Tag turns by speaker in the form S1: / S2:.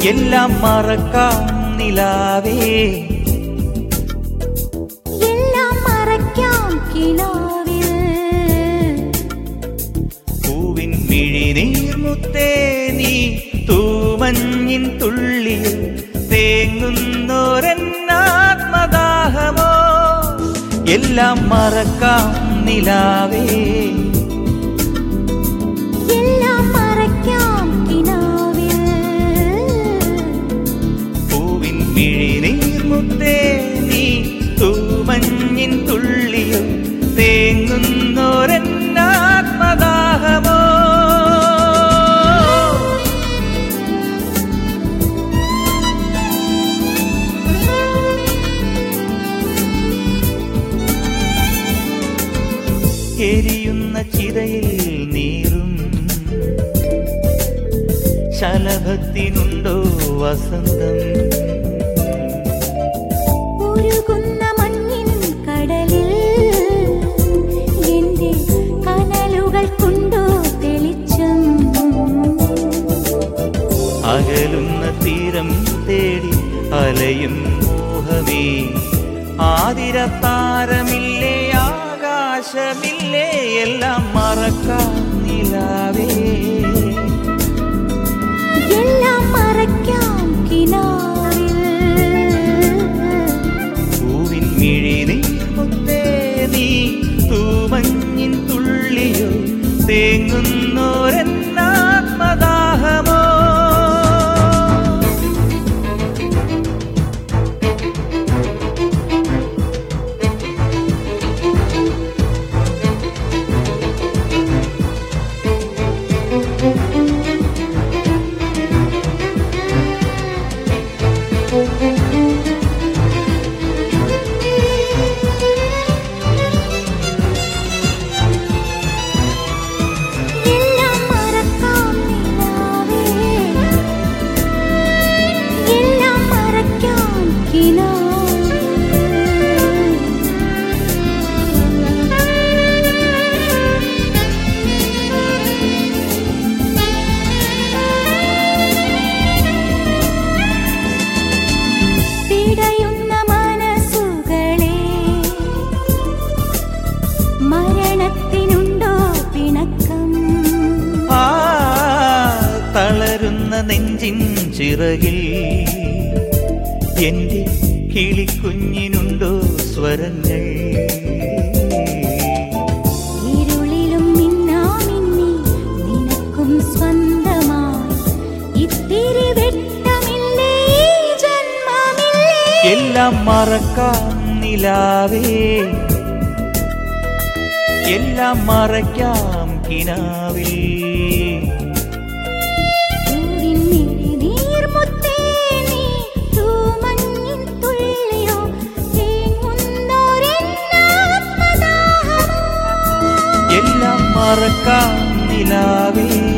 S1: എല്ലാം മറക്കാം നിലാവേ
S2: എല്ലാം മറയ്ക്കാം കിനാവിൽ
S1: പൂവിൻ മിഴിനീർമുത്തേ നീ തൂമഞ്ഞിൻ തുള്ളിയിൽ തേങ്ങുന്നോരെന്നാത്മദാഹമോ എല്ലാം മറക്കാം നിലാവേ
S2: എല്ലാം മറയ്ക്കാം കിനാവിൽ
S1: പൂവിൻ മിഴിനീർമുത്തേ നീ തൂമഞ്ഞിൻ തുള്ളിയിൽ തേങ്ങുന്നോരെന്നാത്മദാഹമോ എരിയുന്ന ചിതയിൽ നീറും ശലഭത്തിനുണ്ടോ വസന്തം
S2: ഉരുകുന്ന മഞ്ഞിൻ കടലിൽ എന്റെ കനലുകൾ കൊണ്ടു തെളിച്ചം
S1: അകലുന്ന തീരം തേടി അലയും മോഹമേ ആതിരത്താരമില്ലേ ആകാശമില്ലേ എല്ലാം മറക്കാം നിലാവേ
S2: എല്ലാം മറയ്ക്കാം കിനാവിൽ
S1: പൂവിൻ മിഴിനീർമുത്തേ നീ തൂമഞ്ഞിൻ തുള്ളിയോ തേങ്ങുന്നോരെന്നാത്മദാഹമോ
S2: എല്ലാം മറക്കാം നിലാവേ എല്ലാം മറയ്ക്കാം പിടയുന്ന മനസ്സുകളെ മരണത്തിനുണ്ടോ പിണക്കം
S1: ആ തളരുന്ന നെഞ്ചിൻ ചിറകിൽ എന്റെ കിളിക്കുഞ്ഞിനുണ്ടോ സ്വരങ്ങൾ
S2: ഇരുളിലും മിന്നാമിന്നി നിനക്കും സ്വന്തമായി ഇത്തിരി വെട്ടമില്ലേ ഈ ജന്മമില്ലേ
S1: എല്ലാം മറക്കാം നിലാവേ എല്ലാം മറയ്ക്കാം കിനാവിൽ
S2: പൂവിൻ മിഴിനീർമുത്തേ നീ തൂമഞ്ഞിൻ തുള്ളിയോ തേങ്ങുന്നൊരെന്നാത്മദാഹമോ
S1: എല്ലാം മറക്കാം നിലാവേ